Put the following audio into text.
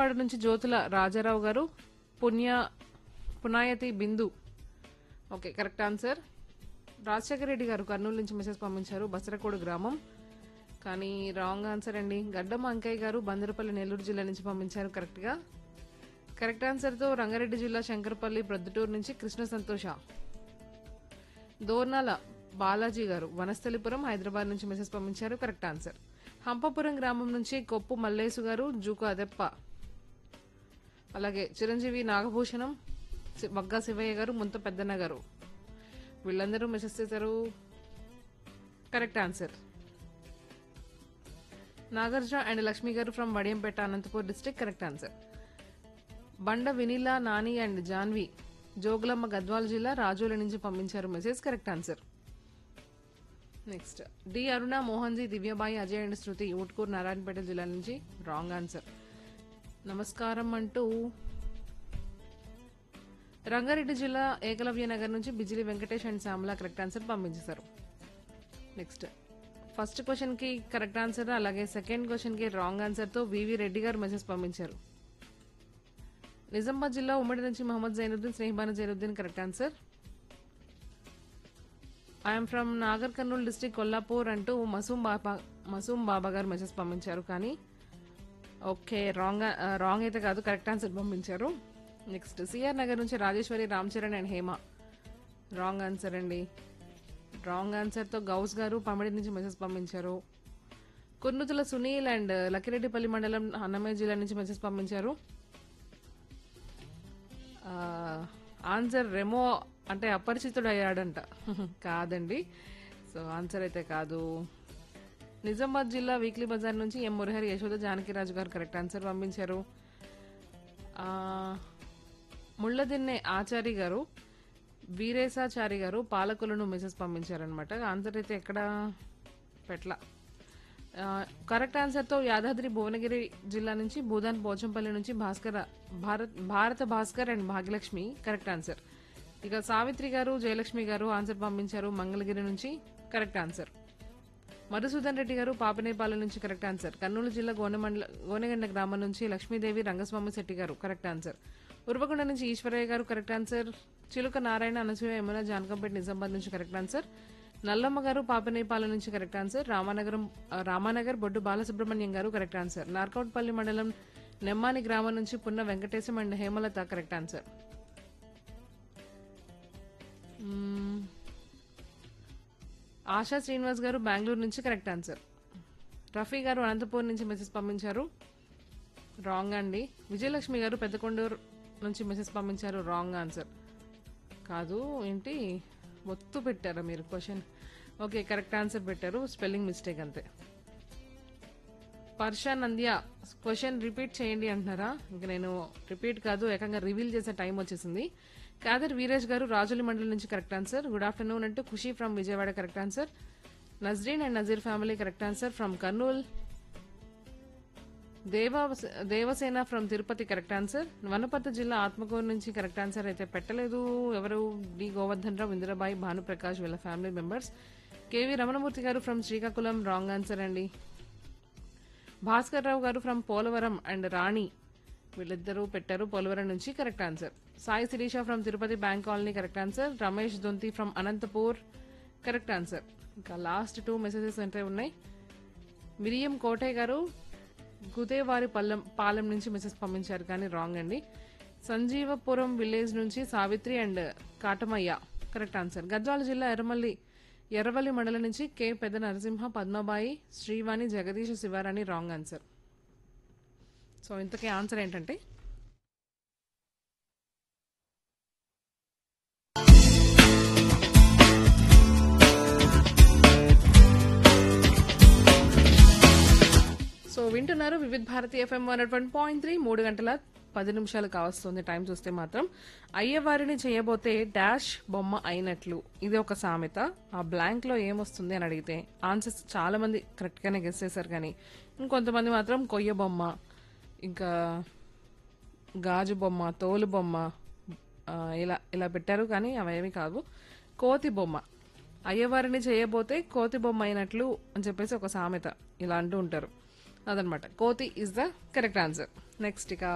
విజయవాడ నుంచి జ్యోతుల రాజారావు గారు పుణ్య పునాయతి Bindu okay correct answer Rajasekhara Reddy garu Kurnool నుంచి మెసేజ్ పంపించారు బసరకోడు గ్రామం కానీ రాంగ్ ఆన్సర్ అండి గడ్డం అంకయ్య గారు బందరపల్లి నెల్లూరు జిల్లా నుంచి పంపించారు కరెక్ట్గా కరెక్ట్ ఆన్సర్తో రంగారెడ్డి జిల్లా శంకరపల్లి ప్రొద్దుటూరు నుంచి కృష్ణ సంతోష దోర్నాల బాలాజీ గారు వనస్థలిపురం హైదరాబాద్ నుంచి మెసేజ్ పంపించారు కరెక్ట్ ఆన్సర్ హంపపురం గ్రామం నుంచి కొప్పు మల్లేసు గారు జూకు అదెప్ప అలాగే చిరంజీవి నాగభూషణం సి- వగ్గా శివయ్య గారు ముంత పెద్దన్న గారు వీళ్ళందరూ మెసేజ్ చేశారు correct answer Nagarjuna and Lakshmi garu from Vadiyampeta Anantapur district correct answer Banda Vinila Nani and Janvi Jogulamma Gadwal జిల్లా రాజోల నుంచి పంపించారు message correct answer next D Aruna Mohanji Divyabai Ajay and Shruti Utkur Narayanpet జిల్లా నుంచి రాంగ్ ఆన్సర్ నమస్కారం అంటూ రంగారెడ్డి జిల్లా ఏకలవ్య నగర్ నుంచి Bijili Venkatesh and Shyamala correct answer పంపించేశారు నెక్స్ట్ ఫస్ట్ క్వశ్చన్ కి కరెక్ట్ ఆన్సర్ అలాగే సెకండ్ క్వశ్చన్ కి రాంగ్ ఆన్సర్ తో వివి రెడ్డి గారు మెసేజ్ పంపించారు నిజామాబాద్ జిల్లా ఉమ్మడి నుంచి Mohammed Zainuddin Snehibana Zainuddin correct answer I'm from Nagar Kurnool district Kollapur అంటూ మసూమ్ బాబా మసూమ్ బాబా గారు మెసేజ్ పంపించారు కానీ ఓకే రాంగ్ రాంగ్ అయితే కాదు కరెక్ట్ ఆన్సర్ పంపించారు నెక్స్ట్ సిఆర్ నగర్ నుంచి Rajeshwari Ram Charan and Hema wrong answer అండి రాంగ్ ఆన్సర్తో గౌస్ గారు పమిడి నుంచి మెసేజ్ పంపించారు కుర్నుతుల సునీల్ అండ్ లక్కిరెడ్డిపల్లి మండలం అన్నమయ్య జిల్లా నుంచి మెసేజ్ పంపించారు ఆ, ఆన్సర్ రెమో అంటే అపరిచితుడు అయ్యాడంట కాదండి సో ఆన్సర్ అయితే కాదు నిజామాబాద్ జిల్లా వీక్లీ బజార్ నుంచి ఎం మురహరి యశోద జానకిరాజు గారు కరెక్ట్ ఆన్సర్ పంపించారు ఆ, ముళ్ళదిన్నె ఆచారి గారు వీరేశాచారి గారు పాలకులను మెసేజ్ పంపించారనమాట ఆన్సర్ అయితే ఎక్కడ పెట్ల కరెక్ట్ ఆన్సర్తో యాదాద్రి భువనగిరి జిల్లా నుంచి భూదాన్ పోచంపల్లి నుంచి Bhaskar Bharat Bharata Bhaskar and Bhagyalakshmi correct answer ఇక సావిత్రి గారు జయలక్ష్మి గారు ఆన్సర్ పంపించారు మంగళగిరి నుంచి కరెక్ట్ ఆన్సర్ మధుసూదన్ రెడ్డి గారు పాపనేపాలెం నుంచి కరెక్ట్ ఆన్సర్ కర్నూలు జిల్లా గోనెమండల గోనెగండ గ్రామం నుంచి లక్ష్మీదేవి రంగస్వామి శెట్టి గారు కరెక్ట్ ఆన్సర్ ఉర్వకొండ నుంచి ఈశ్వరయ్య గారు కరెక్ట్ ఆన్సర్ చిలుక నారాయణ అనసూయ యమున జానకంపేట నిజామాబాద్ నుంచి కరెక్ట్ ఆన్సర్ నల్లమ్మ గారు పాపనేపాలెం నుంచి కరెక్ట్ ఆన్సర్ రామానగరం ఆ, రామానగర్ బొడ్డు బాలసుబ్రహ్మణ్యం గారు కరెక్ట్ ఆన్సర్ నార్కౌట్పల్లి మండలం నెమ్మాని గ్రామం నుంచి Punna Venkatesham and Hemalatha correct answer hmm. Asha Srinivas garu Bengaluru నుంచి కరెక్ట్ ఆన్సర్ రఫీ గారు అనంతపూర్ నుంచి మెసేజ్ పంపించారు రాంగ్ అండి విజయలక్ష్మి గారు పెద్దకొండూరు నుంచి మెసేజ్ పంపించారు రాంగ్ ఆన్సర్ కాదు ఏంటి ఒత్తు పెట్టారా మీరు క్వశ్చన్ ఓకే కరెక్ట్ ఆన్సర్ పెట్టారు స్పెల్లింగ్ మిస్టేక్ అంతే పర్షా నంద్య క్వశ్చన్ రిపీట్ చేయండి అంటున్నారా ఇంకా నేను రిపీట్ కాదు ఏకంగా రివీల్ చేసే టైం వచ్చేసింది కాదర్ వీరేష్ గారు రాజుల మండలి నుంచి కరెక్ట్ ఆన్సర్ గుడ్ ఆఫ్టర్నూన్ అంటూ Khushi from Vijayawada correct answer Nazreen and Nazeer family correct answer from Kurnool Deva Devasena from Tirupati correct answer Wanaparthy జిల్లా ఆత్మకూరు నుంచి కరెక్ట్ ఆన్సర్ అయితే పెట్టలేదు ఎవరు డి గోవర్ధన్ రావు ఇందిరాబాయి భానుప్రకాష్ వీళ్ళ ఫ్యామిలీ మెంబర్స్ కేవి రమణమూర్తి గారు ఫ్రమ్ శ్రీకాకుళం రాంగ్ ఆన్సర్ అండి భాస్కర్ రావు గారు ఫ్రమ్ పోలవరం అండ్ రాణి వీళ్ళిద్దరూ పెట్టారు పోలవరం నుంచి correct answer Sai Sirisha from Tirupati bank colony correct answer Ramesh Donthi from Anantapur correct answer ఇంకా లాస్ట్ టూ మెసేజెస్ అంటే ఉన్నాయి మిరియం కోటయ్య గారు గుదేవారి పల్లెం పాలెం నుంచి మెసేజ్ పంపించారు కానీ రాంగ్ అండి సంజీవపురం విలేజ్ నుంచి Savitri and Katamayya correct answer Gadwal జిల్లా ఎర్రమల్లి ఎర్రవల్లి మండలం నుంచి K Pedda Narasimha Padmabai Srivani Jagadish Shivarani wrong answer so ఇంతకీ ఆన్సర్ ఏంటంటే సో వింటున్నారు Vividh Bharati FM one one point three మూడు గంటల పది నిమిషాలు కావస్తుంది టైం చూస్తే మాత్రం అయ్యవారిని చేయబోతే డాష్ బొమ్మ అయినట్లు ఇది ఒక సామెత ఆ బ్లాంక్ లో ఏమొస్తుంది అని అడిగితే ఆన్సర్స్ చాలా మంది కరెక్ట్ గానే గెస్ చేశారు కానీ ఇంకొంతమంది మాత్రం కొయ్య బొమ్మ ఇంకా గాజు బొమ్మ తోలు బొమ్మ ఆ, ఇలా ఇలా పెట్టారు కానీ అవేమి కాదు కోతి బొమ్మ అయ్యవారిని చేయబోతే కోతి బొమ్మ అయినట్లు అని చెప్పేసి ఒక సామెత ఇలా అంటూ ఉంటారు అదనమాట కోతి is the correct answer next ఇక